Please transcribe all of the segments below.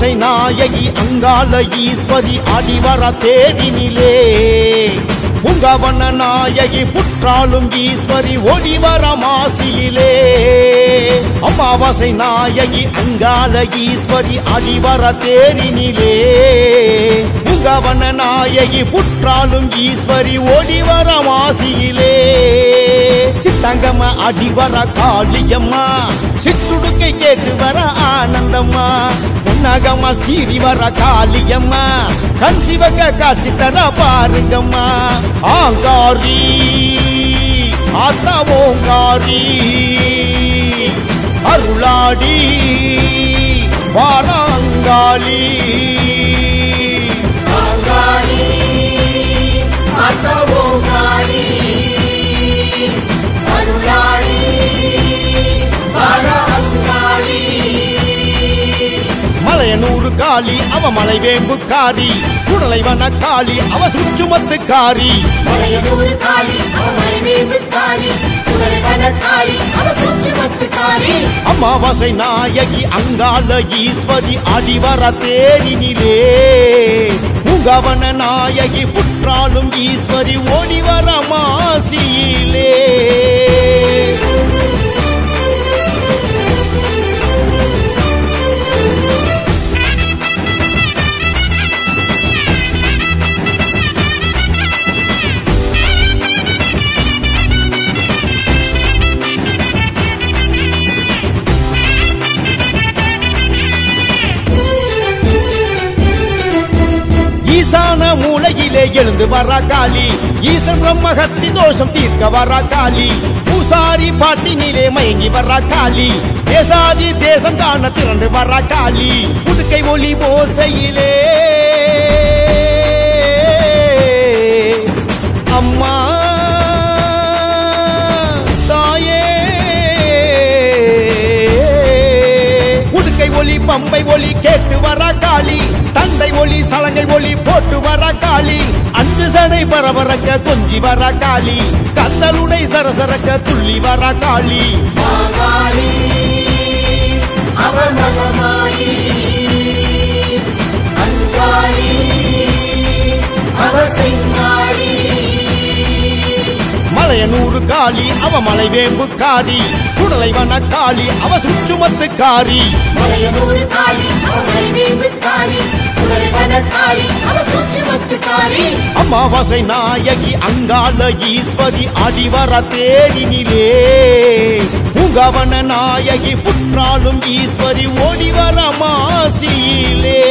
அமாவாசை நாயகி அங்காள ஈஸ்வரி அடிவர தேரினிலே புங்கவன நாயகி புற்றாலும் ஈஸ்வரி ஒளிவர மாசியிலே அமாவாசை நாயகி அங்காள ஈஸ்வரி அடிவர தேரினிலே புங்கவன நாயகி புற்றாலும் ஈஸ்வரி ஒளிவர மாசியிலே சித்தங்கம்மா அடிவர காளியம்மா சித்துடுக்கை கேட்டு வர ஆனந்தம்மா பொன்னகம்மா சீறி வர காளியம்மா கண் சிவக்க காட்சி தர பாருங்கம்மா ஆங்காரி ஆத்தா ஓங்காரி அருளாடி வாராங்காளி அங்காளி அத்தவோங்காளி அருளாளி வர அங்காளி மலையனூறு காளி அவ மலைவேம்பு காரி சுடலை வன காளி அவ சுற்றுமத்து காரி மலையனூர் காளி அவள் வேம்புக்காளி சுடலைவனக்காளி அவ சுற்றுமத்துக்காளி அமாவாசை நாயகி அங்காள ஈஸ்வரி அடிவர தேரினிலே புகவன நாயகி புற்றாலும் ஈஸ்வரி ஓடிவர மாசியிலே ஈசான மூலையிலே எழுந்து வர காளி ஈசன் பிரம்மஹத்தி தோஷம் தீர்க்க வர காளி பூசாரி பாட்டினிலே மயங்கி வர காளி தேசாதி தேசம் காண திரண்டு வர காளி புதுக்கை ஒளி ஓசையிலே அம்மா தாயே உடுக்கை ஒளி பம்பை ஒளி கேட்டு வர காளி தந்தை ஒளி சலங்கை ஒளி போட்டு வர காளி அஞ்சு சடை பரபரக்க கொஞ்சி வர காளி கந்தலுடை சரசரக்க துள்ளி வர காளி மாகாளி அவ மகமாயி அங்காளி அவ செங்காளி மலையனூறு காளி அவ மலைவேம்பு காரி சுடலை வன காளி அவ சுற்றுமத்து காரி மலையனூர் காளி அவள் வேம்புக்காளி சுடலைவனக்காளி அவ சுற்றுமத்துக்காளி அமாவாசை நாயகி அங்காள ஈஸ்வரி அடிவர தேரினிலே புகவன நாயகி புற்றாலும் ஈஸ்வரி ஓடிவர மாசியிலே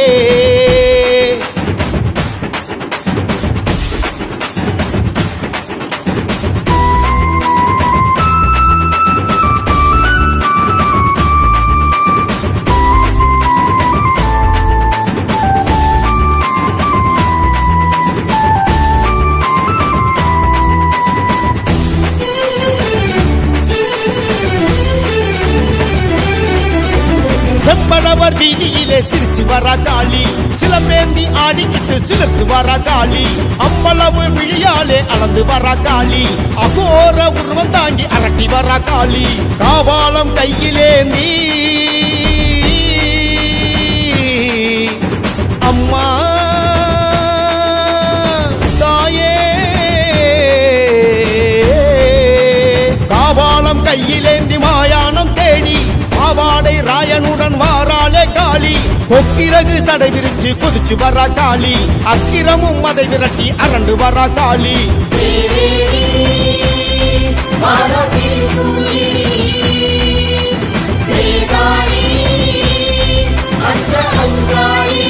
செம்படவர் வீதியிலே சிரிச்சு வர காளி சிலம்பேந்தி ஆடிக்கிட்டு சிலிர்த்து வர காளி அம்பளவு விழியாலே அளந்து வர காளி அகோர உருவம் தாங்கி அரட்டி வர காளி காவாலம் கையிலேந்தி அம்மா தாயே காவாலம் கையிலேந்தி மாயானம் தேடி பாவாடை ராயனுடன் வாராளே காளி கொக்கிரகு சடை விரிச்சு குதிச்சு வரா காளி அக்கிரமும் அதை விரட்டி அரண்டு வரா காளி மாதவிசூலி வேதாளி அந்த அங்காளி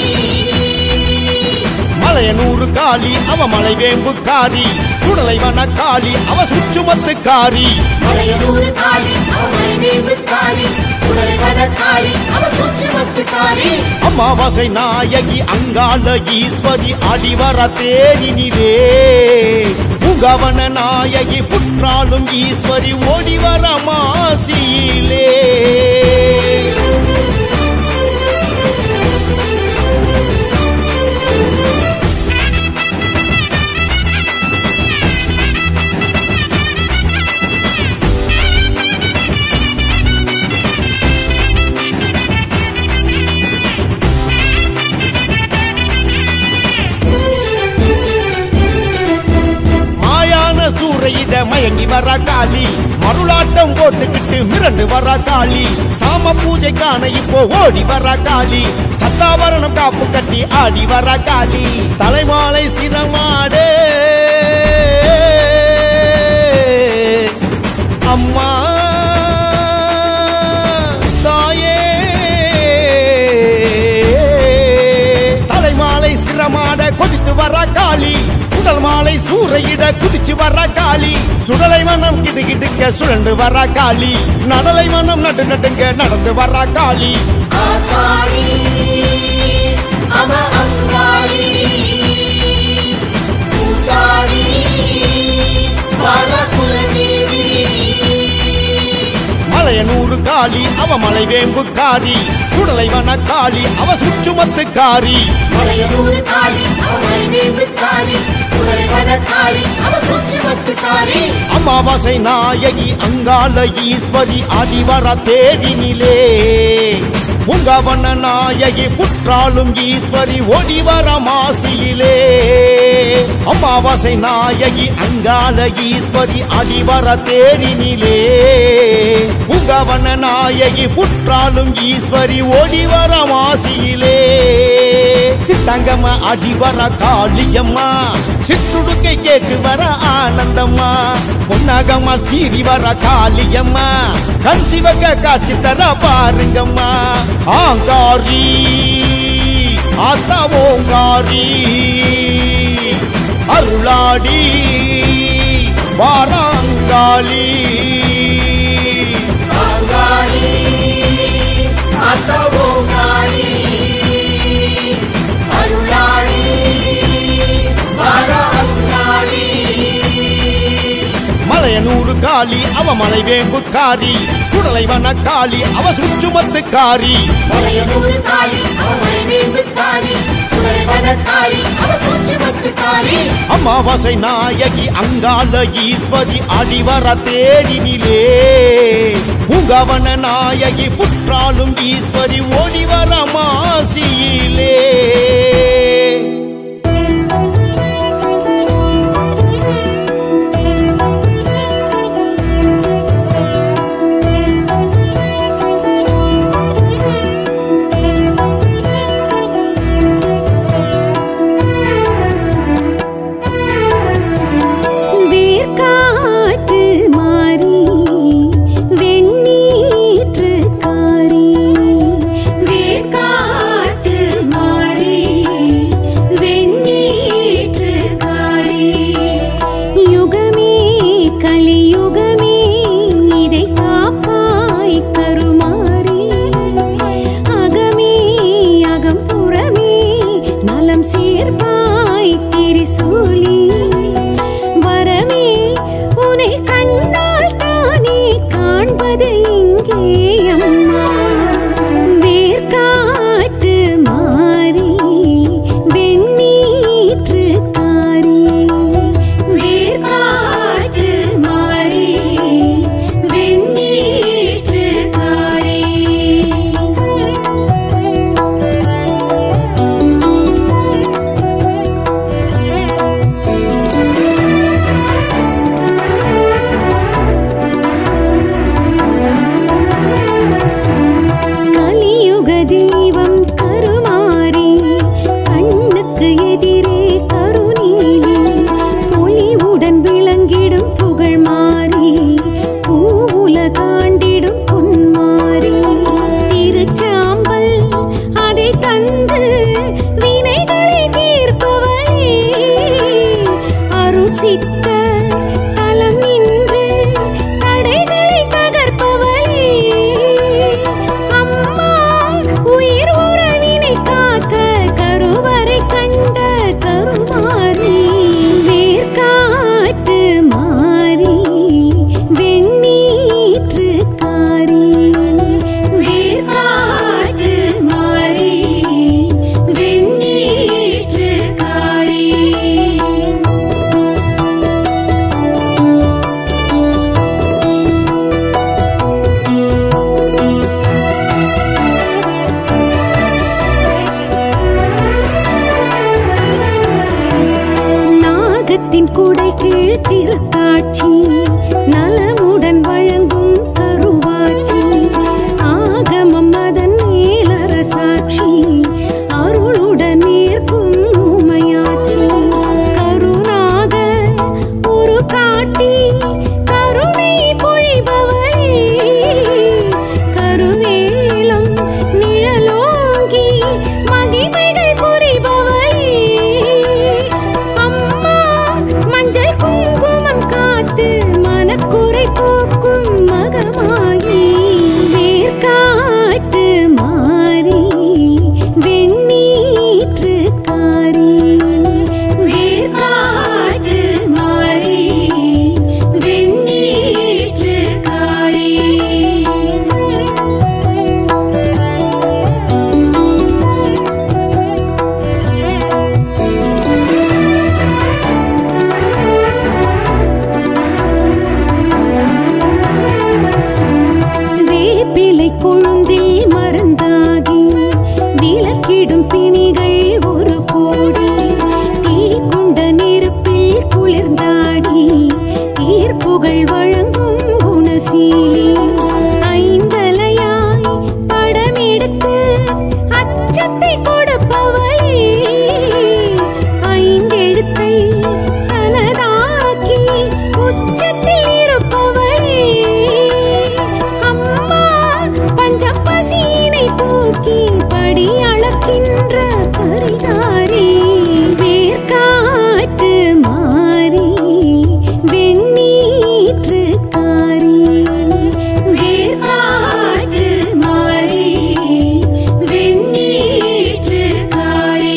மலையனூறு காளி அவ மலைவேம்பு காரி சுடலை வன காளி அவ சுற்றுமத்து காரி மலையனூர் காளி அவள் வேம்புக்காளி சுடலைவனக்காளி அவ சுற்றுமத்துக்காளி அமாவாசை நாயகி அங்காள ஈஸ்வரி அடிவர தேரினிலே புகவன நாயகி புற்றாலும் ஈஸ்வரி ஓடிவர மாசியிலே வரா காளி மருளாட்டம் போட்டுக்கிட்டு மிரண்டு வரா காளி சாம பூஜைக்கான இப்போ ஓடி வரா காளி சத்தாவரணம் காப்பு கட்டி ஆடி வரா காளி தலைமாலை சிரமாடு அம்மா தாயே தலைமாலை சிரமாட கொதித்து வர காளி உடல் மாலை சூறையிட குதிச்சு வர காளி சுடலை மனம் கிடு கிடுக்க சுழண்டு வர காளி நடலை மனம் நடு நடுங்க நடந்து வர காளி ஆத்தாடி அவ அங்காடி கூத்தாடி வர குலதேவி மலையனூறு காளி அவ மலை வேம்பு காரி சுடலை வன காளி அவ சுற்றுமத்து காரி மலையனூர் காளி அவள் வேம்பு காளி சுடலை வன காளி அவ சுற்றுமத்து காளி அமாவாசை நாயகி அங்கால ஈஸ்வரி ஆடிவர தேரினிலே உங்கவன நாயகி புற்றாலும் ஈஸ்வரி ஓடிவர மாசியிலே அமாவாசை நாயகி அங்கால ஈஸ்வரி ஆடிவர தேரினிலே உங்கவன நாயகி புற்றாலும் ஈஸ்வரி ஓடிவர மாசியிலே சித்தங்கம்மா அடிவர காளியம்மா சிற்றுடுக்கை கேட்டு வர ஆனந்தம்மா பொன்னாகம்மா சீறி வர காளியம்மா கண் சிவக்க காட்சி தர பாருங்கம்மா ஆங்காரி ஆத்தா ஓங்காரி அருளாடி வாராங்காளி அங்காடி அத்தவோ காளி அருளாளி வர அங்காளி மலையனூறு காளி அவ மலை வேம்பு காரி சுடலை வன காளி அவ சுற்றுமத்து காரி மலையனூர் காளி அவள் வேம்பு காளி சுடலை வன காளி அவ சுற்றுமத்து காளி அமாவாசை நாயகி அங்கால ஈஸ்வரி அடிவர தேரினிலே உங்கவன நாயகி புற்றாலும் ஈஸ்வரி ஓடிவர மாசியிலே வேர்க்காட்டு மாறி வெண்ணீற்று காரி வேர்க்காட்டு மாறி வெண்ணீற்று காரி யுகமே கலியுகமே இதை காப்பாய் கருமாறி அகமே அகம்புறமே நலம் சேர்ப்பாய் திரிசூலி வரமே உனை கண்ணால் தானே காண்பது இங்கே அம்மா வேர்க்காட்டு மாறி வெண்ணீற்று காரி வேர்க்காட்டு மாறி வெண்ணீற்று காரி கலியுக தெய்வம் கருமாறி கண்ணுக்கு எதிரே கருநீலி பொலிவுடன் விளங்கிடும் புகழ் மாறி பூவுல காண்டிடும் பொன்மாறி திருச்சாம்பல் அதை தந்து வினைகளை தீர்ப்பவளே அருள் சித்த தலம் நின்று தடைகளை தகர்ப்பவளே அம்மா உயிர் உறவினை காக்க கருவறை கண்ட கருமாறி வேர்க்காட்டு மாறி வெண்ணீற்று காரி வேர்க்காட்டு மாறி வெண்ணீற்று காரி நாகத்தின் குடை கீழ் திருக்காட்சி வேர்காட்டு மாறி வெண்ணீற்றுக்காரி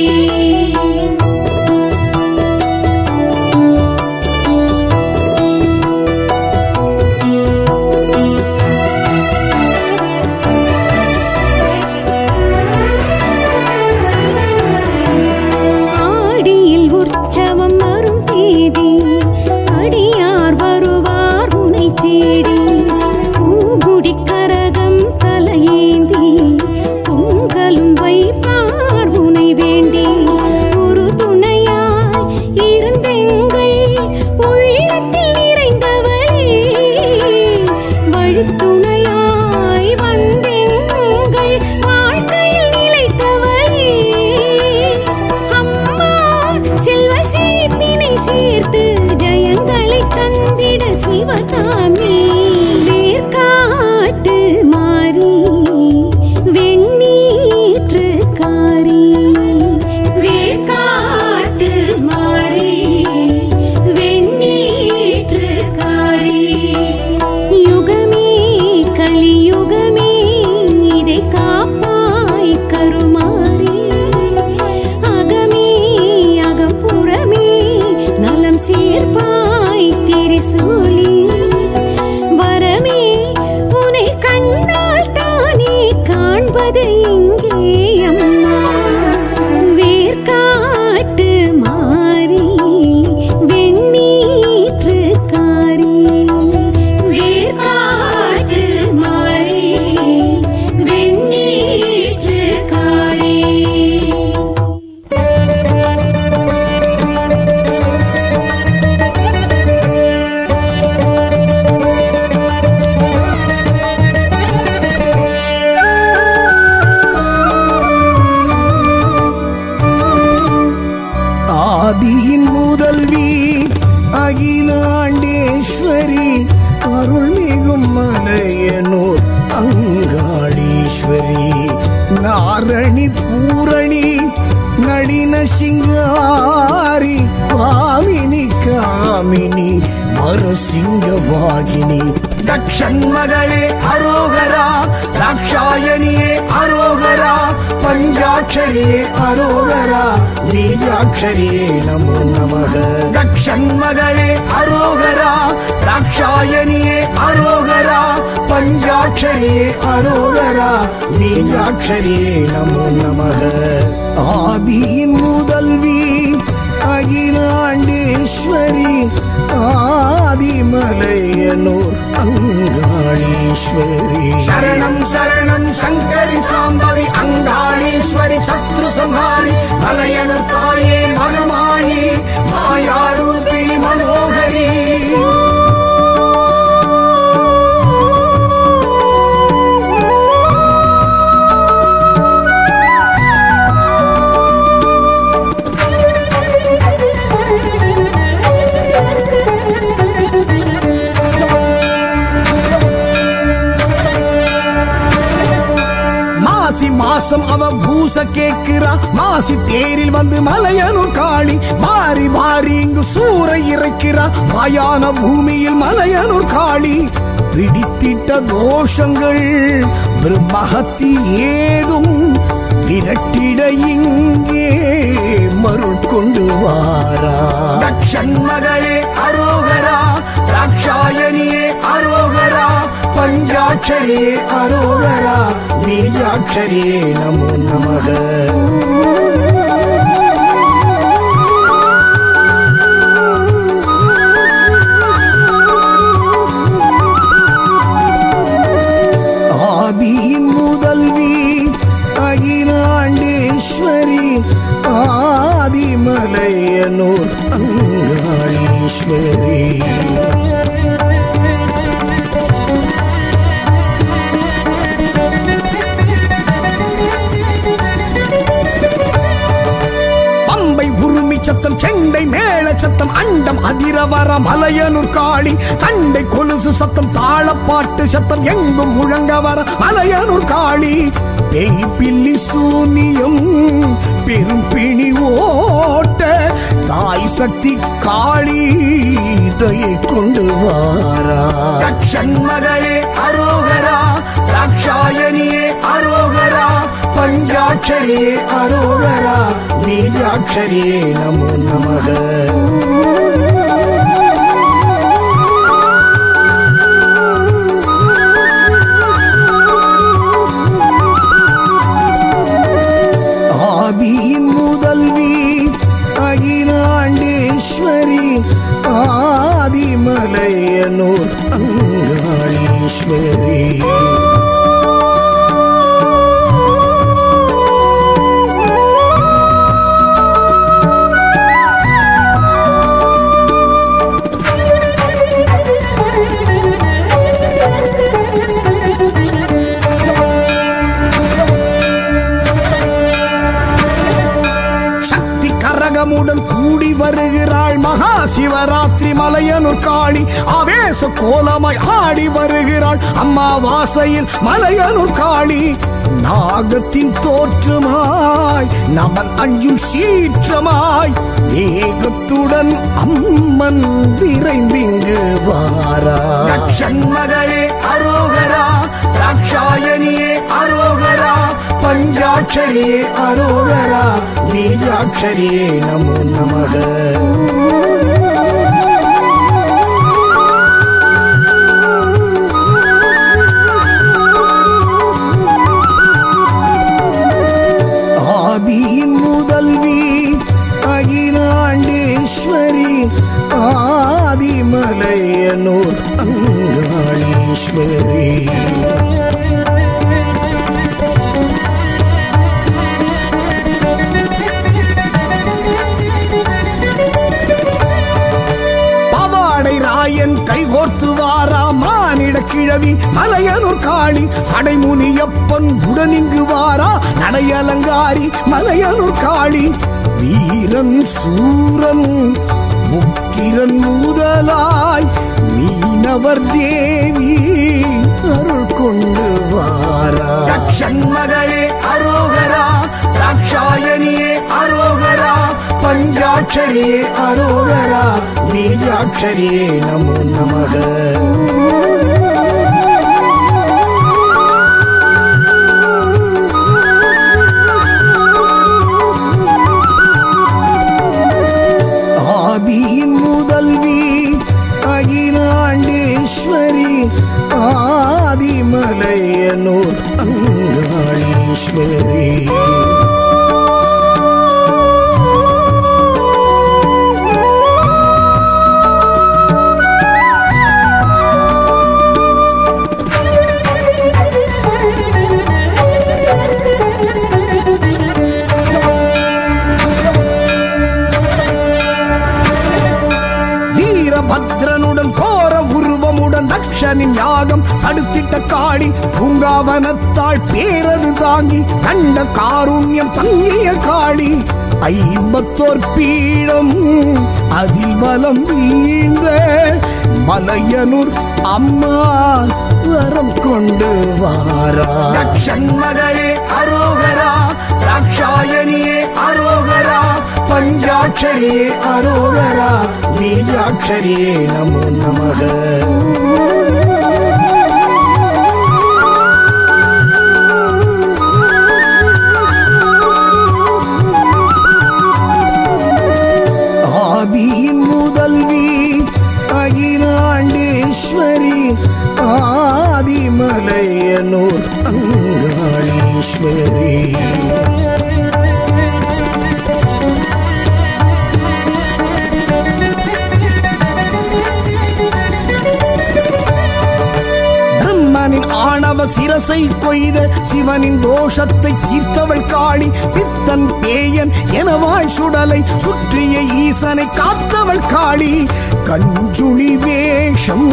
ஆடியில் உற்சவம் வரும் தேதி அடியார் வருவார் உனை தேடி பூங்குடி கரகம் தலையேந்தி பொங்கலும் வைப்பார் உனை வேண்டி ஒரு துணையாய் இருந்தெங்கள் உள்ளத்தில் நிறைந்தவளே வழித்துணையாய் வந்தெங்கள் வாழ்க்கையில் நிலைத்தவளே அம்மா செல்வ செழிப்பினை சேர்த்து ஜெயங்களை தந்திட சிவகாமி வேர்காட்டு மாறி வெண்ணீற்றுக்காரி வேர்காட்டு மாறி வெண்ணீற்றுக்காரி யுகமே கலியுகமே இதை காப்பாய் கருமாறி அகமே அகப்புறமே நலம் சேர்ப்பாய் திரிசூலி வரமே உனை கண்ணால் தானே காண்பது இங்கே அம்மா வேர்காட்டு மாறி வெண்ணீற்றுக்காரி வேர்காட்டு மாறி வெண்ணீற்றுக்காரி ஆதியின் முதல்வி அகிலாண்டேஸ்வரி அருள்மிகும் மலையனூர் அங்காளீஸ்வரி நாரணி பூரணி நடின சிங்காரி பாமினி காமினி மறுசிங்கவாகினி தக்ஷன் மகளே அரோகரா தாட்சாயணியே அரோகரா பஞ்சாட்சரியே அரோகரா பீஜாட்சரியே நமோ நமக தக்ஷன் மகளே அரோகரா தாட்சாயணியே அரோகரா பஞ்சாட்சரியே அரோகரா பீஜாட்சரியே நமோ நமக ஆதியின் முதல்வி அகிலாண்டேஸ்வரி ஆதிமலையனூர் அங்காளீஸ்வரி சரணம் சரணம் சங்கரி சாம்பவி அங்காளீஸ்வரி சத்ரு சம்ஹாரி மலையனு தாயே மகமாயி மாயாரூபிணி மனோகரி மாசி மாசம் அவ பூச கேக்குறா மாசி தேரில் வந்து மலையனூர் காளி மாறி மாறி இங்கு சூற இறைக்கிறா மாயான பூமியில் மலையனூர் காளி பிடித்திட்ட தோஷங்கள் பிரம்மஹத்தி ஏதும் விரட்டிட இங்கே மருள் கொண்டு வாரா தக்ஷன் மகளே அரோகரா ராட்சாயணியே அரோகரா பஞ்சாட்சரியே அரோகரா பீஜாட்சரியே நமோ நமக ஆதியின் முதல்வி அகிலாண்டேஸ்வரி ஆதிமலையனூர் அங்காளீஸ்வரி பம்பை உருமி சத்தம் செண்டை மேள சத்தம் அண்டம் அதிர வர மலையனூர் காளி தண்டை கொலுசு சத்தம் தாளப்பாட்டு சத்தம் எங்கும் முழங்க வர மலையனூர் காளி பேய் பில்லி சூனியம் பெரும் பிணி ஓட்ட தாய் சக்தி காளி தயை கொண்டு வாரா மகளே அரோகரா ராட்சாயணியே அரோகரா பஞ்சாட்சரியே அரோகரா பீஜாட்சரியே நமோ நமக ஆதியின் முதல்வி அகிலாண்டேஸ்வரி ஆதிமலையனூர் அங்காளீஸ்வரி சக்தி கரகமுடன் கூடி வருகிறாள் மகா சிவராத்திரி மலையனூர் காளி ஆவேச கோலமாய் ஆடி வருகிறாள் அம்மாவாசையில் மலையனூர் காளி நாகத்தின் தோற்றமாய் நமன் அஞ்சும் சீற்றமாய் வேகத்துடன் அம்மன் விரைந்திங்கு வாரா மகளே அரோகரா ராட்சாயணியே அரோகரா பஞ்சாட்சரியே அரோகரா பீஜாட்சரியே நமோ நமக ஆதியின் முதல்வி அகிலாண்டேஸ்வரி ஆதிமலையனூர் அங்காளீஸ்வரி பவாடை ராயன் கைகோர்த்து வாரா மானிட கிழவி மலையனூர் காளி சடைமுனியப்பன் உடனிங்கு வாரா நடையலங்காரி மலையனூர் காளி வீரன் சூரன் முக்கிரன் முதலாய் மீனவர் தேவி அருள் கொண்டு வாரா மகளே அரோகரா ராட்சாயணியே அரோகரா பஞ்சாட்சரியே அரோகரா பீஜாட்சரியே நமோ நமக ஆதியின் முதல்வி அகிலாண்டேஸ்வரி ஆதிமலையனூர் அங்காளீஸ்வரி வீரபத்ரனுடன் கோர உருவமுடன் தக்ஷனின் யாகம் தடுத்திட்ட காளி பூங்காவனத்தாள் பேரது தாங்கி கண்ட காருண்யம் தங்கிய காளி ஐம்பத்தோர் பீடம் அதில் பலம் வீழ்ந்த மலையனூர் அம்மா வரம் கொண்டு வாரா மகளே அரோகரா ராட்சாயணியே அரோகரா பஞ்சாட்சரியே அரோகரா பீஜாட்சரியே நமோ நமக ஆதியின் முதல்வி அகிலாண்டேஸ்வரி ஆதிமலையனூர் அங்காளீஸ்வரி பிரம்மனின் ஆணவ சிரசை கொய்த சிவனின் தோஷத்தை தீர்த்தவள் காளி பித்தன் பேயன் எனவாய் சுடலை சுற்றிய ஈசனை காத்தவள் காளி கஞ்சுளி வேஷம்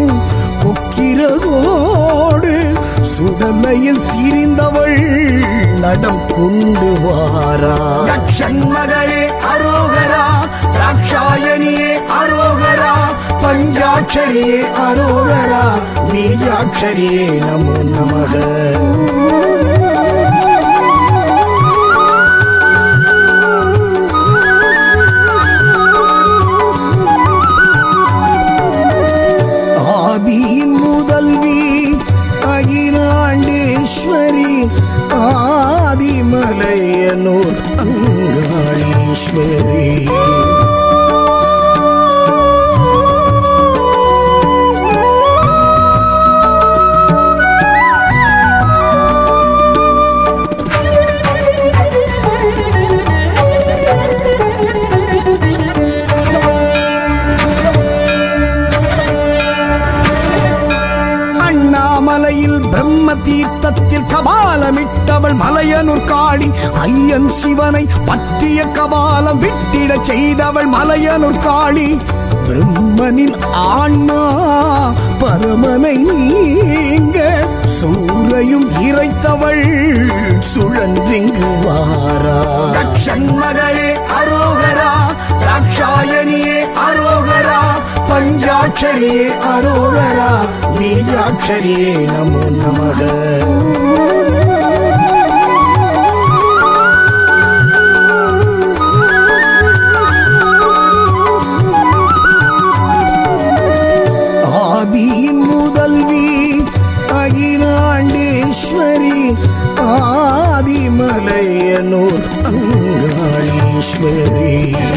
கொக்கிரகோடு சுடலையில் திரிந்தவள் நடம் கொண்டு வாரா மகளே அரோகரா ராட்சாயணியே அரோகரா பஞ்சாட்சரியே அரோகரா பீஜாட்சரியே நமோ நமக முதல்வி அகிலாண்டேஸ்வரி ஆதிமலையனூர் அங்காளீஸ்வரி அண்ணாமலையில் பிரம்ம தீர்த்தத்தில் கபாலமிட்டவள் மலையனூர் காளி ஐயன் சிவனை பற்றிய கபாலம் விட்டிடச் செய்தவள் மலையனூர் காளி பிரம்மனின் ஆன்மா பரமனை நீங்க சூரையும் இறைத்தவள் சுழன்றிங்கு வாரா மகளே அரோகரா ராட்சாயணியே அரோகரா பஞ்சாட்சரியே அரோகரா பீஜாட்சரியே நமோ நமக ஆதியின் முதல்வி அகிலாண்டேஸ்வரி ஆதிமலையனூர் அங்காளீஸ்வரி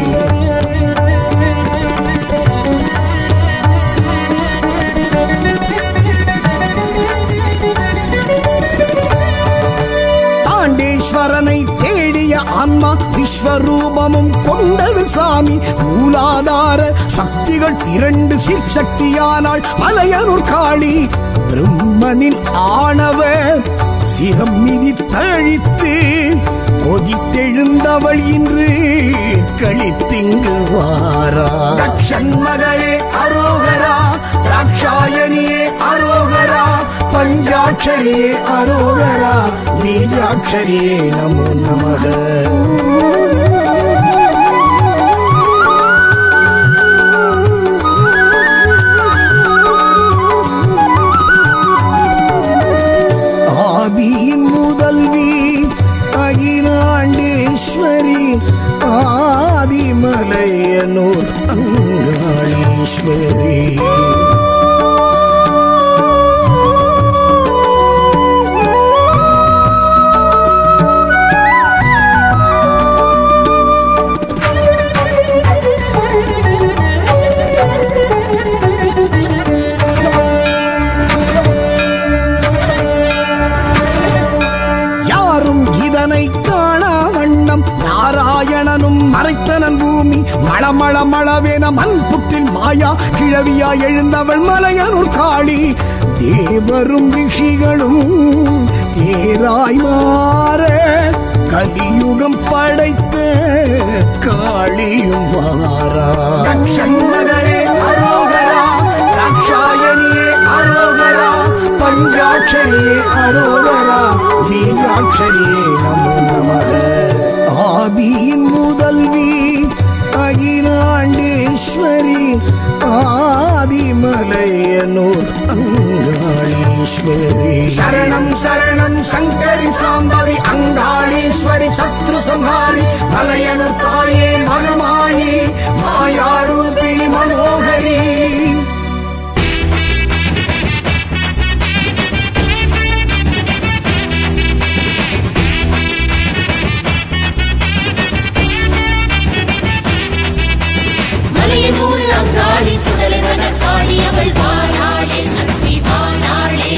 தாண்டேஸ்வரனை தேடிய ஆன்மா விஸ்வரூபமும் கொண்டது சாமி மூலாதார சக்திகள் திரண்டு சிற்சக்தியானாள் மலையனூர் காளி பிரம்மனின் ஆணவ சிரம் மிதி தழித்து கொதித்தெழுந்தவள் இன்று கழித்திங்கு வாரா மகளே அரோகரா ராட்சாயணியே அரோகரா பஞ்சாட்சரியே அரோகரா பீஜாட்சரியே நமோ நமக ஆதியின் முதல்வி அகிலாண்டேஸ்வரி ஆதிமலையனூர் அங்காளீஸ்வரி யாரும் இதனை காணா வண்ணம் நாராயணனும் மறைத்தனன் பூமி மளமள மளவென மண் புற்றில் மாயா கிழவியா எழுந்தவள் மலையனூர் காளி தேவரும் ரிஷிகளும் தேராய் மாற கலியுகம் படைத்த காளியும் வாரா மகளே அரோகரா ராட்சாயணியே அரோகரா பஞ்சாட்சரியே அரோகரா பீஜாட்சரியே நமோ நமக ஆதியின் முதல்வி அகிலாண்டேஸ்வரி ஆதிமலையனூர் அங்காளீஸ்வரி சரணம் சரணம் சங்கரி சாம்பவி அங்காளீஸ்வரி சத்ரு சம்ஹாரி மலையனூர் தாயே மகமாயி மாயாரூபிணி மனோகரி மலையனூர் அங்காளி சுடலை வனக்காளி அவள் வாராளே சக்தி வாராளே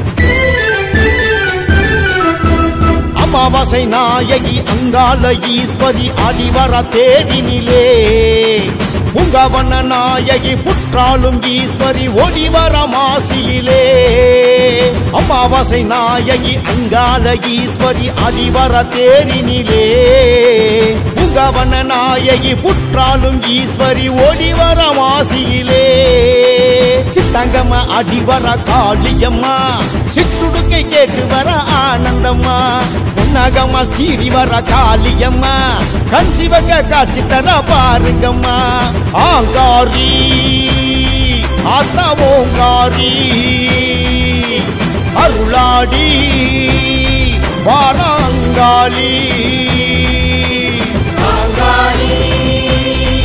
அமாவாசை நாயகி அங்காள ஈஸ்வரி அடிவர தேரினிலே புங்கவன நாயகி புற்றாளும் ஈஸ்வரி ஒடிவர மாசியிலே அமாவாசை நாயகி அங்காள ஈஸ்வரி அடிவர தேரினிலே புங்கவன நாயகி புற்றாளும் ஈஸ்வரி ஒடிவர மாசியிலே சித்தங்கம்மா அடிவர காளியம்மா சிற்றுடுக்கை கேட்டு வர ஆனந்தம்மா பொன்னகம்மா சீறி வர காளியம்மா கண் சிவக்க காட்சி தர பாருங்கம்மா ஆங்காரி ஆத்தா ஓங்காரி அருளாடி வாராங்காளி அங்காளி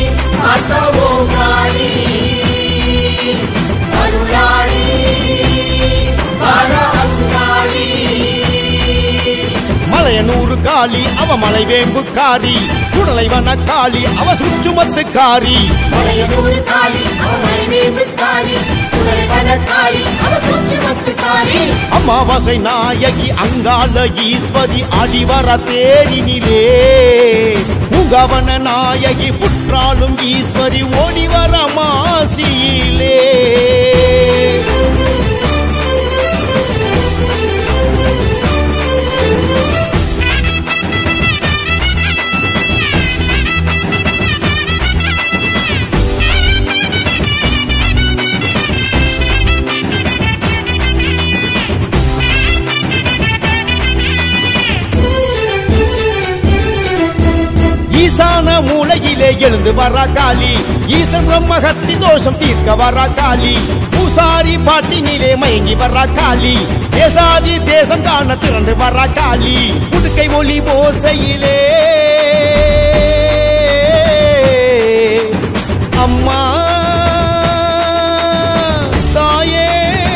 ஆத்தா ஓங்காளி அருளாளி காளி அவ மலை வேம்புக்காரி சுடலை வன காளி அவ சுற்றுமத்துக்காரி மலையனூர் காளி அவ மலைவேம்பு காளி சுடலை பதக்காளி அவ சுற்றுமத்துக்காரி அமாவாசை நாயகி அங்காள ஈஸ்வரி அடிவர தேரினிலே புகவன நாயகி புற்றாலும் ஈஸ்வரி ஓடிவர மாசியிலே ஈசான மூலையிலே எழுந்து வரா காளி ஈசன் பிரம்மகத்தி தோஷம் தீர்க்க வரா காளி பூசாரி பாட்டினிலே மயங்கி வரா காளி தேசாதி தேசம் காண திரண்டு வரா காளி புதுக்கை ஒளி ஓசையிலே அம்மா தாயே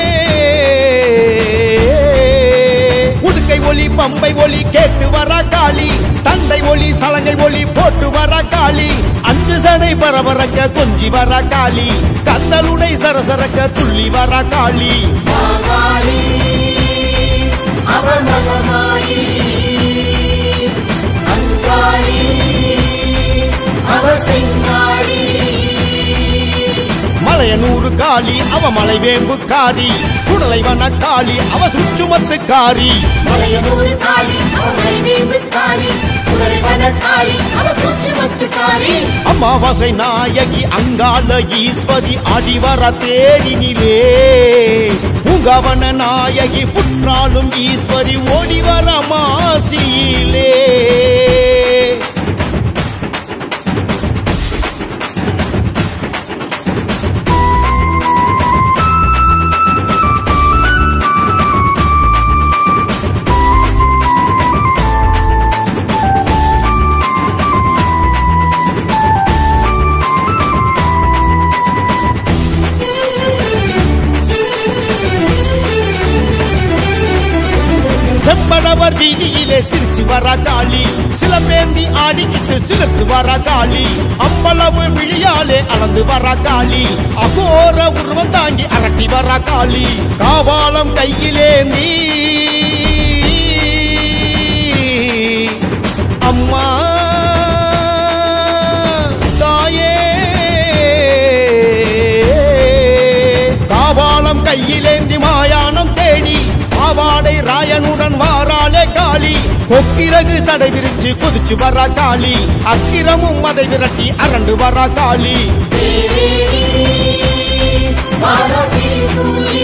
உடுக்கை ஒளி பம்பை ஒளி கேட்டு வரா காளி தந்தை ஒளி சலங்கை ஒளி போட்டு வரா காளி அஞ்சு சடை பரபரக்க கொஞ்சி வரா காளி கந்தலுடை சரசரக்க துள்ளி வரா காளி மாகாளி அவ மகமாயி அங்காளி அவ செங்காளி மலையனூறு காளி அவ மலை வேம்புக்காரி சுடலை வன காளி அவ சுற்றுமத்துக்காரி மலையனூர் காளி அவ மலைவேம்பு காளி சுடலை பதக்காளி அவ சுற்றுமத்துக்காரி அமாவாசை நாயகி அங்காள ஈஸ்வரி அடிவர தேரினிலே புகவன நாயகி புற்றாலும் ஈஸ்வரி ஓடிவர மாசியிலே செம்படவர் வீதியிலே சிரிச்சு வரா காளி சிலம்பேந்தி ஆடிக்கிட்டு சிலிர்த்து வரா காளி அம்பளவு விழியாலே அளந்து வரா காளி அகோர உருவம் தாங்கி அரட்டி வரா காளி காவாலம் கையிலேந்தி அம்மா தாயே காவாலம் கையிலேந்தி மாயானம் தேடி பாவாடை ராயனுடன் வாராளே காளி கொக்கிரகு சடை விரிச்சு குதிச்சு வரா காளி அக்கிரமும் அதை விரட்டி அரண்டு வரா காளி பார்வதி சூலி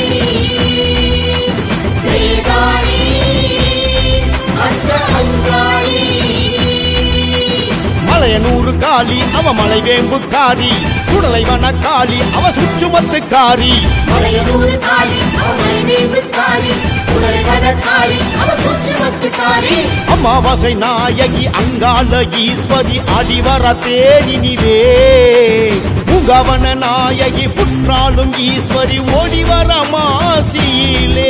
வேதாளி அந்த அங்காளி மலையனூறு காளி அவ மலை வேம்புக்காரி சுடலை வன காளி அவ சுற்றுமத்துக்காரி மலையனூர் காளி அவ மலைவேம்பு காளி சுடலை பதக்காளி அவ சுற்றுமத்துக்காரி அமாவாசை நாயகி அங்காள ஈஸ்வரி அடிவர தேரினிலே புகவன நாயகி புற்றாலும் ஈஸ்வரி ஓடிவர மாசியிலே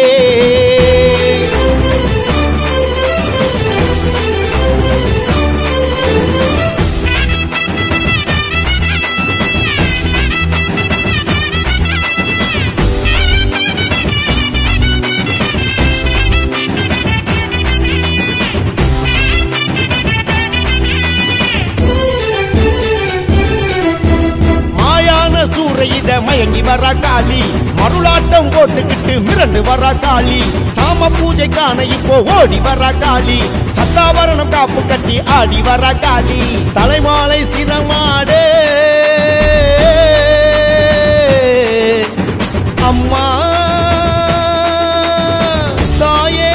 மாயான சூறையிட மயங்கி வரா காளி மருளாட்டம் போட்டுக்கிட்டு மிரண்டு வரா காளி சாம பூஜைக்கான இப்போ ஓடி வரா காளி சத்தாவரணம் காப்பு கட்டி ஆடி வரா காளி தலைமாலை சிரமாடு அம்மா தாயே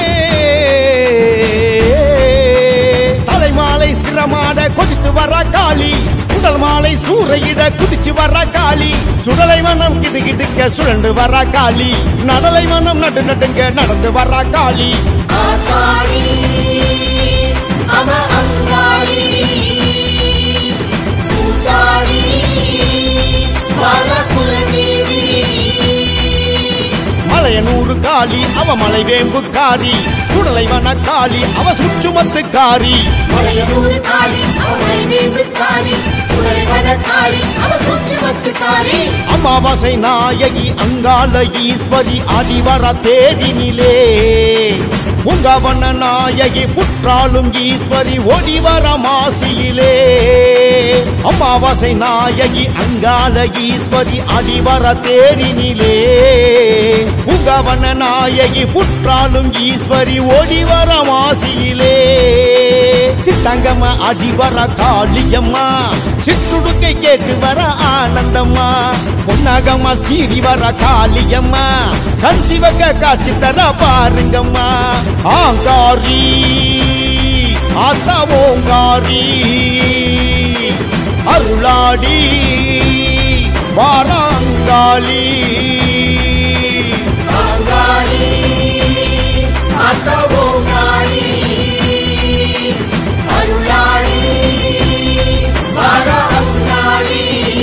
தலைமாலை சிரமாட கொதித்து வரா காளி உடல் மாலை சூறையிட குதிச்சு வரா காளி சுடலை மனம் கிடு கிடுக்க சுழண்டு வரா காளி நடலை மனம் நடு நடுங்க நடந்து வரா காளி ஆத்தாளி அவ அங்காளி கூத்தாளி பரகுலதேவி மலையனூறு காளி அவ மலை வேம்புக்காரி சுடலை காளி அவ சுற்றுமத்து காரி மலையனூர் காளி அவள் வீம்பு காளி சுடலை காளி அவ சுற்றுமத்து காளி அமாவாசை நாயகி அங்காள ஈஸ்வரி அடிவர தேரினிலே உங்கவன நாயகி புற்றாலும் ஈஸ்வரி ஒடிவர மாசியிலே அமாவாசை நாயகி அங்காள ஈஸ்வரி அடிவர தேரினிலே உங்கவன நாயகி புற்றாலும் ஈஸ்வரி ஒடிவர மாசியிலே சித்தங்கம்மா அடிவர காளியம்மா சிற்றுடுக்கை கேட்டு வர ஆனந்தம்மா பொன்னாகம்மா சீறி வர காளியம்மா கண் சிவக்க காட்சி தர பாருங்கம்மா ஆங்காரி ஆத்தா ஓங்காரி அருளாடி வாராங்காளி காளி ஆத்தவோ காளி அருளாளி வாராங்காளி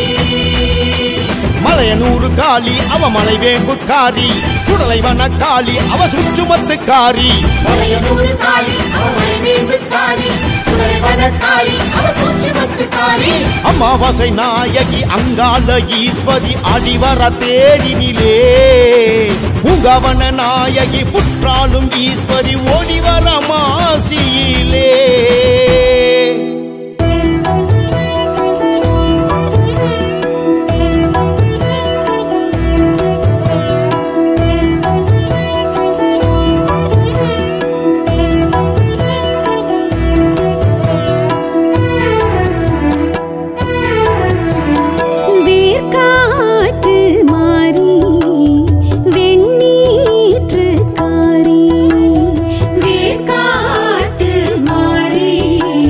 மலையனூறு காளி அவ மலை வேம்புக்காரி சுடலை காளி அவ சுற்றுமத்து காரி மலையனூர் காளி அவள் வீம்பு காளி சுடலை காளி அவ சுற்றுமத்து காளி அமாவாசை நாயகி அங்காள ஈஸ்வரி அடிவர தேரினிலே உங்கவன நாயகி புற்றாலும் ஈஸ்வரி ஓடிவர மாசியிலே வேர்க்காட்டு மாறி வெண்ணீற்று காரி வேர்க்காட்டு மாறி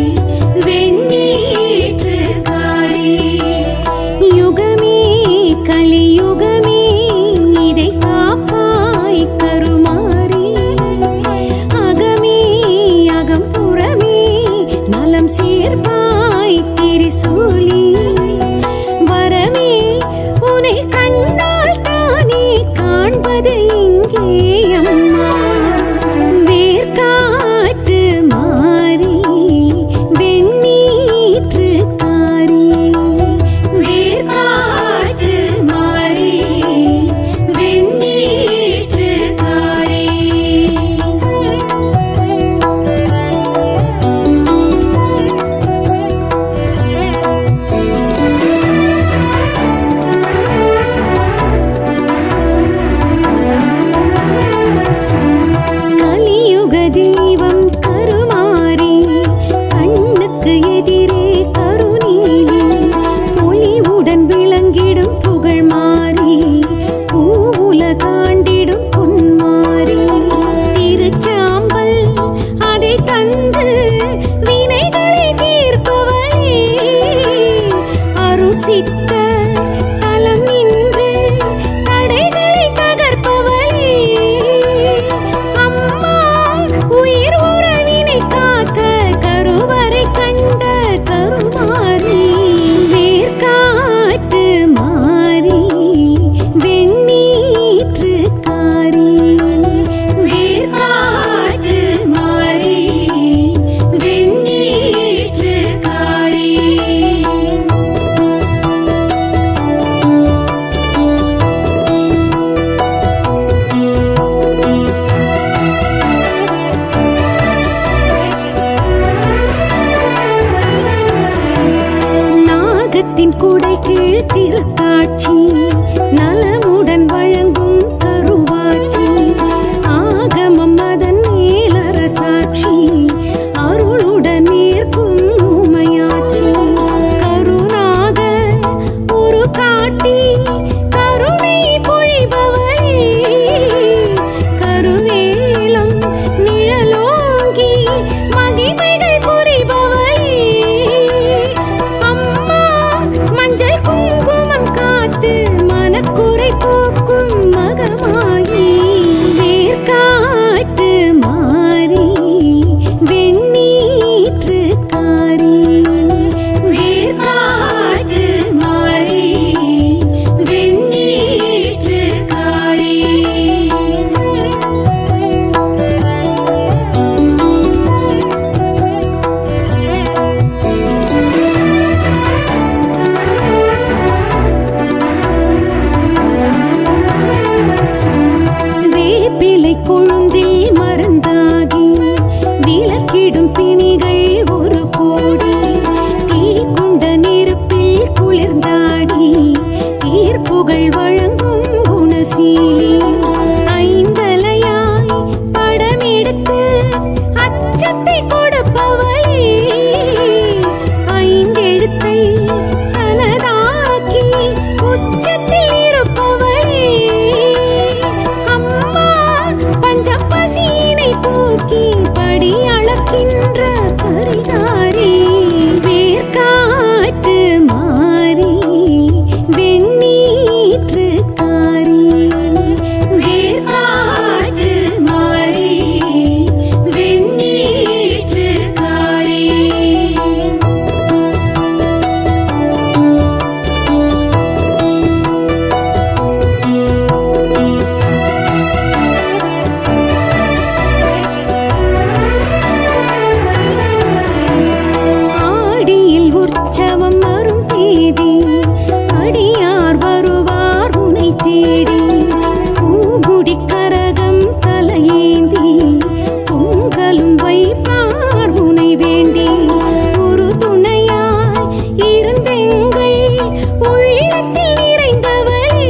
மாலையேந்தி பொங்கலும் வைப்பார் உனை வேண்டி ஒரு துணையாய் இருந்தெங்கள் உள்ளத்தில் நிறைந்தவளே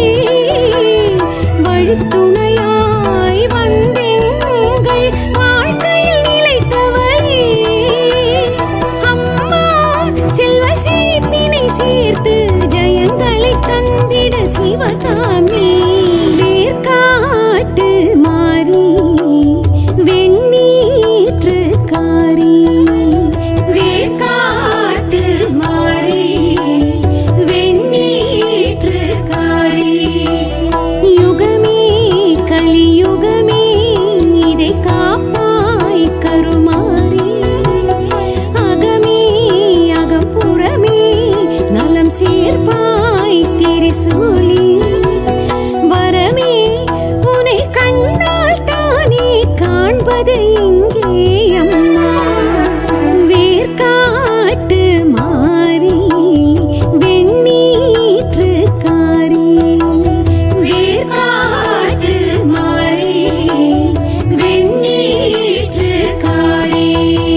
வழித்துணையாய் வந்தெங்கள் வாழ்க்கையில் நிலைத்தவளே அம்மா செல்வ செழிப்பினை சேர்த்து ஜெயங்களை தந்திட சிவகாமி வேர்காட்டு மாறி வெண்ணீற்று காரி வேர்காட்டு மாறி வெண்ணீற்று காரி யுகமே கலியுகமே இதை காப்பாய் கருமாறி அகமே அகப்புறமே நலம் சேர்ப்பாய் திரிசூலி வரமே உனை கண்டால் தானே காண்பது இங்கே அம்மா வேர்காட்டு மாறி வெண்ணீற்று காரி வேர்காட்டு மாறி வெண்ணீற்று காரி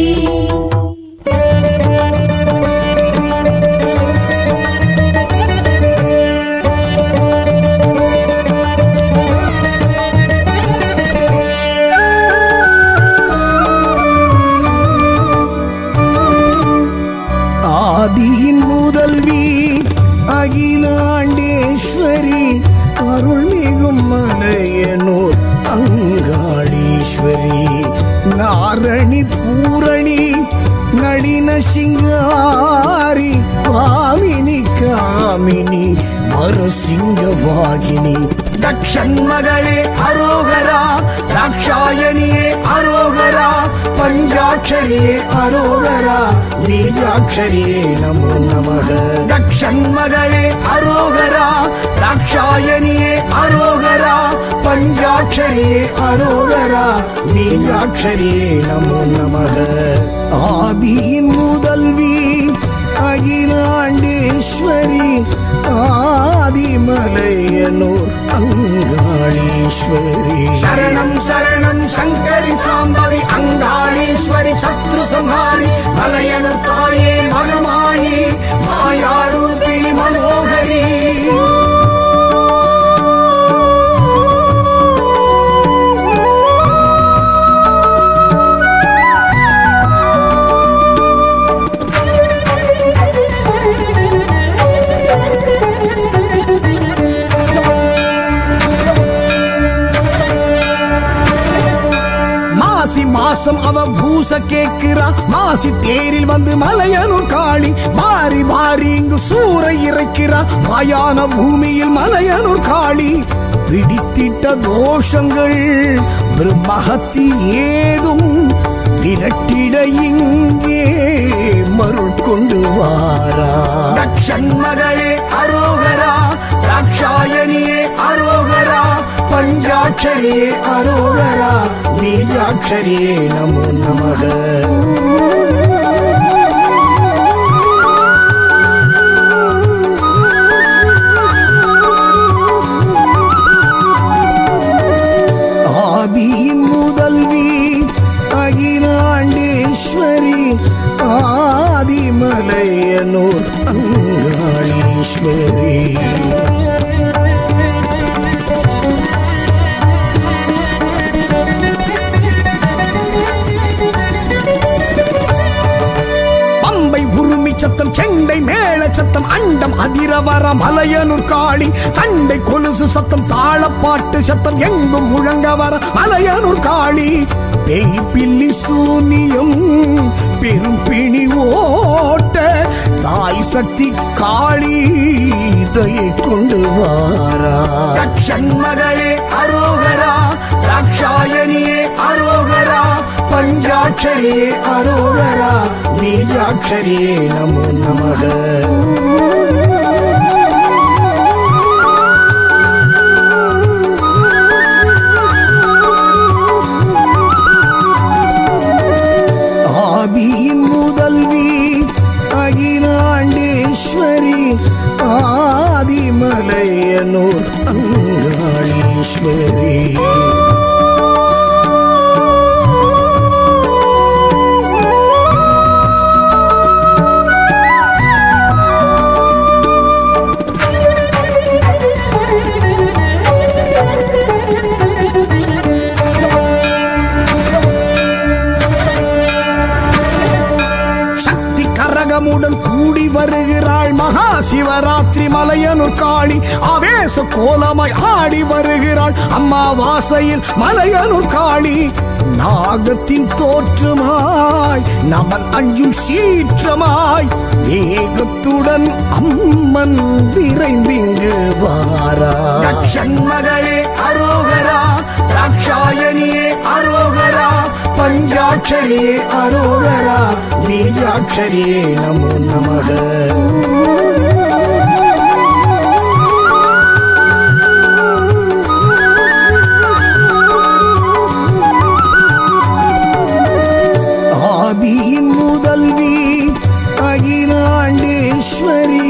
ஆதியின் முதல்வி அகிலாண்டேஸ்வரி அருள்மிகும் மலையனூர் அங்காளீஸ்வரி நாரணி பூரணி நளின சிங்காரி பாமினி காமினி மறுசிங்கவாகினி தக்ஷன் மகளே அரோகரா தாட்சாயணியே அரோகரா பஞ்சாட்சரியே அரோகரா பீஜாட்சரியே நமோ நமக தக்ஷன் மகளே அரோகரா தாட்சாயணியே அரோகரா பஞ்சாட்சரியே அரோகரா பீஜாட்சரியே நமோ நமக ஆதியின் முதல்வி அகிலாண்டேஸ்வரி ஆதிமலையனூர் அங்காளீஸ்வரி சரணம் சரணம் சங்கரி சாம்பவி அங்காளீஸ்வரி சத்ரு சம்ஹாரி மலையனு தாயே மகமாயி மாயாரூபிணி மனோகரி மாசி மாசம் அவ பூச கேக்குறா மாசி தேரில் வந்து மலையனூர் காளி வாரி வாரி இங்கு சூறை இறைக்கிறா மாயான பூமியில் மலையனூர் காளி பிடித்திட்ட தோஷங்கள் பிரம்மஹத்தி ஏதும் விரட்டிட இங்கே மருள் கொண்டு வாரா தக்ஷன் மகளே அரோகரா தாட்சாயணியே அரோகரா பஞ்சாட்சரியே அரோகரா பீஜாட்சரியே நமோ நமக ஆதியின் முதல்வி அகிலாண்டேஸ்வரி ஆதிமலையனூர் அங்காளீஸ்வரி பம்பை உருமி சத்தம் செண்டை மேள சத்தம் அண்டம் அதிர வர மலையனூர் காளி தண்டை கொலுசு சத்தம் தாளப்பாட்டு சத்தம் எங்கும் முழங்க வர மலையனூர் காளி பேய் பில்லி சூனியம் பெரும் பிணி ஓட்ட தாய் சக்தி காளி தயை கொண்டு வாரா தக்ஷன் மகளே அரோகரா தாட்சாயணியே அரோகரா பஞ்சாட்சரியே அரோகரா பீஜாட்சரியே நமோ நமக ஆதியின் முதல்வி அகிலாண்டேஸ்வரி ஆதிமலையனூர் அங்காளீஸ்வரி வருகிறாள் மகா சிவராத்திரி மலையனூர் காளி ஆவேச கோலமாய் ஆடி வருகிறாள் அம்மாவாசையில் மலையனூர் காளி நாகத்தின் தோற்றமாய் நமன் அஞ்சும் சீற்றமாய் வேகத்துடன் அம்மன் விரைந்திங்கு வாரா மகளே அரோகரா ராட்சாயணியே அரோகரா பஞ்சாட்சரியே அரோகரா பீஜாட்சரியே நமோ நமக ஆதியின் முதல்வி அகிலாண்டேஸ்வரி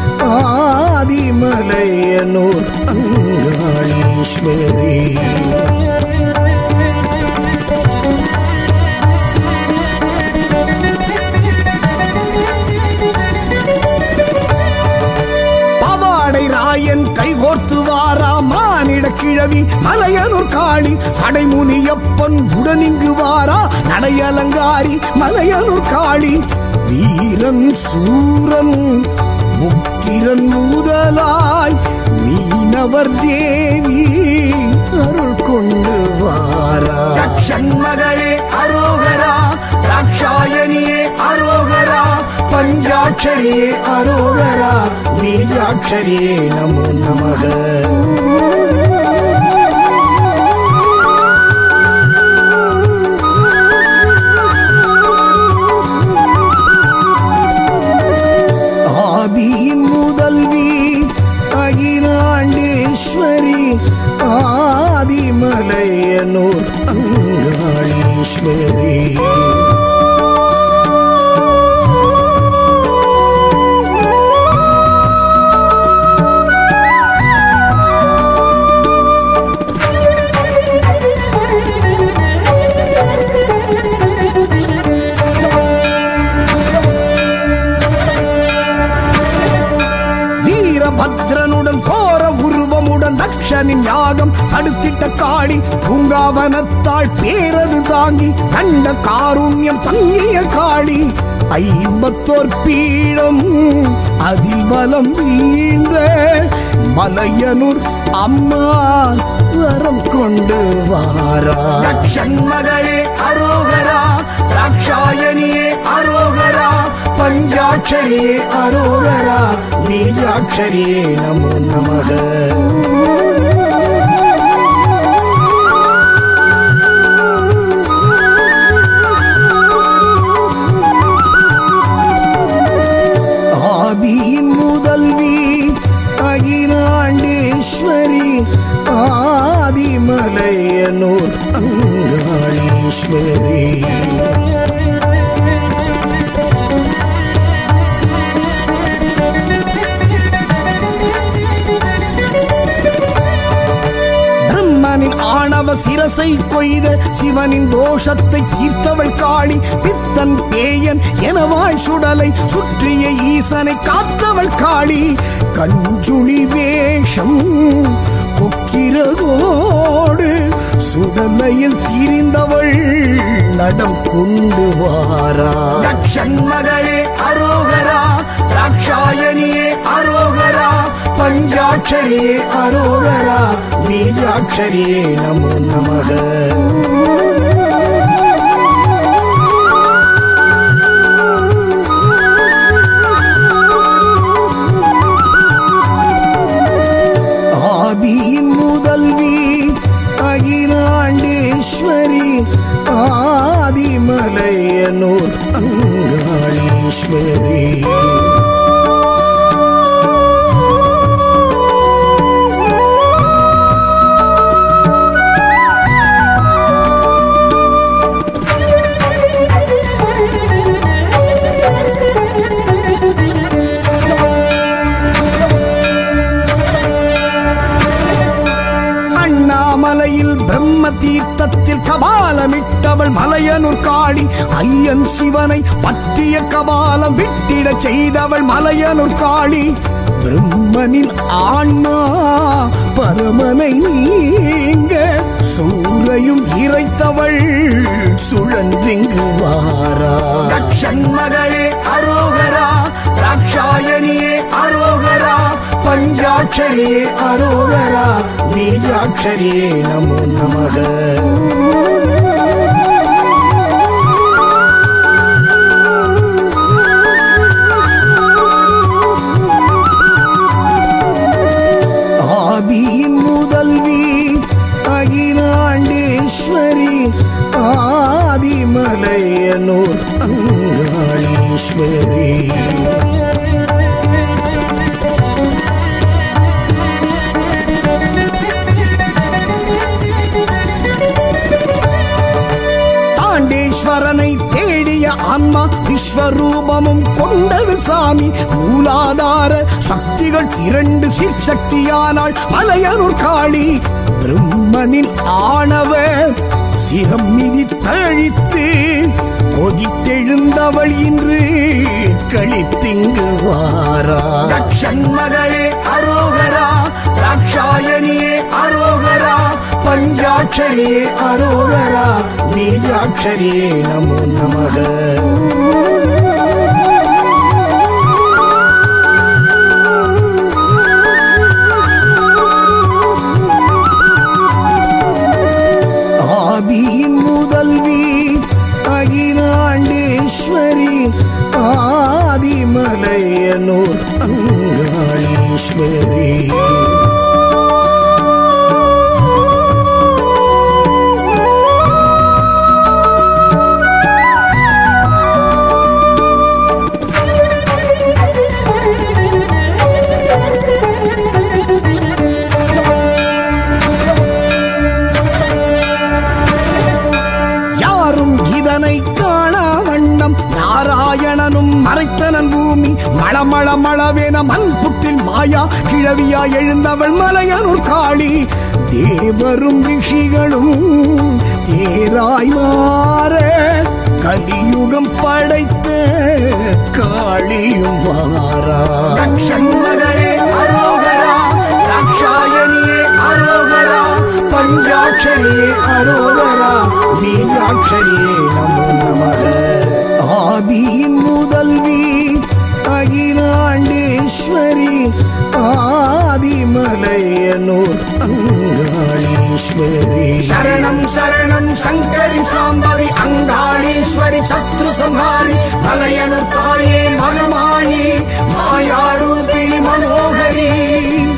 ஆதிமலையனூர் அங்காளீஸ்வரி பவாடை ராயன் கைகோர்த்து வாரா மானிட கிழவி மலையனூர் காளி சடைமுனியப்பன் உடனிங்கு வாரா நடையலங்காரி மலையனூர் காளி வீரன் சூரன் முக்கிரன் முதலாய் மீனவர் தேவி அருள் கொண்டு வாரா மகளே அரோகரா ராட்சாயணியே அரோகரா பஞ்சாட்சரியே அரோகரா பீஜாட்சரியே நமோ நமக ஆதியின் முதல்வி அகிலாண்டேஸ்வரி ஆதிமலையனூர் அங்காளீஸ்வரி வீரபத்ரனுடன் கோர உருவமுடன் தக்ஷனின் யாகம் தடுத்திட்ட காளி பூங்காவனத்தாள் பேரது தாங்கி கண்ட காருண்யம் தங்கிய காளி ஐம்பத்தோர் பீடம் அதில் பலம் வீழ்ந்த மலையனூர் அம்மா வரம் கொண்டு வாரா மகளே அரோகரா ராட்சாயணியே அரோகரா பஞ்சாட்சரியே அரோகரா பீஜாட்சரியே நமோ நமக ஆதியின் முதல்வி அகிலாண்டேஸ்வரி ஆதிமலையனூர் அங்காளீஸ்வரி பிரம்மனின் ஆணவ சிரசை கொய்த சிவனின் தோஷத்தை தீர்த்தவள் காளி பித்தன் பேயன் எனவாய் சுடலை சுற்றிய ஈசனை காத்தவள் காளி கஞ்சுளி வேஷம் கொக்கிரகோடு சுடலையில் திரிந்தவள் நடம் கொண்டு வாரா மகளே அரோகரா ராட்சாயணியே அரோகரா பஞ்சாட்சரியே அரோகரா பீஜாட்சரியே நமோ நமக ஆதியின் முதல்வி அகிலாண்டேஸ்வரி ஆதிமலையனூர் அங்காளீஸ்வரி அண்ணாமலையில் பிரம்ம தீர்த்தத்தில் கபாலமிட்டவள் மலையனூர் காளி ஐயன் சிவனை பற்றிய கபாலம் விட்டிட செய்தவள் மலையனூர் காளி பிரம்மனின் ஆன்மா பரமனை நீங்க சூரையும் இறைத்தவள் சுழன்றிங்கு வாரா மகளே அரோகரா ராட்ச தாட்சாயணியே அரோகரா பஞ்சாட்சரியே அரோகரா பீஜாட்சரியே நமோ நமக ஆதியின் முதல்வி அகிலாண்டேஸ்வரி ஆதிமலையனூர் அங்காளீஸ்வரி தாண்டேஸ்வரனை தேடிய ஆன்மா விஸ்வரூபமும் கொண்டது சாமி மூலாதார சக்திகள் திரண்டு சிற்சக்தியானாள் மலையனூர் காளி பிரம்மனின் ஆணவ சிரம் மிதி தழித்து கொதித்தெழுந்தவள் இன்று கழித்திங்கு வாரா தக்ஷன் மகளே அரோகரா ராட்சாயணியே அரோகரா பஞ்சாட்சரியே அரோகரா பீஜாட்சரியே நமோ நமக ஆதியின் முதல்வி அகிலாண்டேஸ்வரி ஆதிமலையனூர் அங்காளீஸ்வரி யாரும் இதனை காணா வண்ணம் நாராயணனும் மறைத்தனன் பூமி மளமள மளவென மண் புற்றில் மாயா கிழவியா எழுந்தவள் மலையனூர் காளி தேவரும் ரிஷிகளும் தேராய் மாற கலியுகம் படைத்த காளியும் வாரா மகளே அரோகரா தாட்சாயணியே அரோகரா பஞ்சாட்சரியே அரோகரா பீஜாட்சரியே நமோ நமக ஆதியின் முதல்வி அகிலாண்டேஸ்வரி ஆதிமலையனூர் அங்காளீஸ்வரி சரணம் சரணம் சங்கரி சாம்பவி அங்காளீஸ்வரி சத்ரு சம்ஹாரி மலையனு தாயே மகமாயி மாயாரூபிணி மனோகரி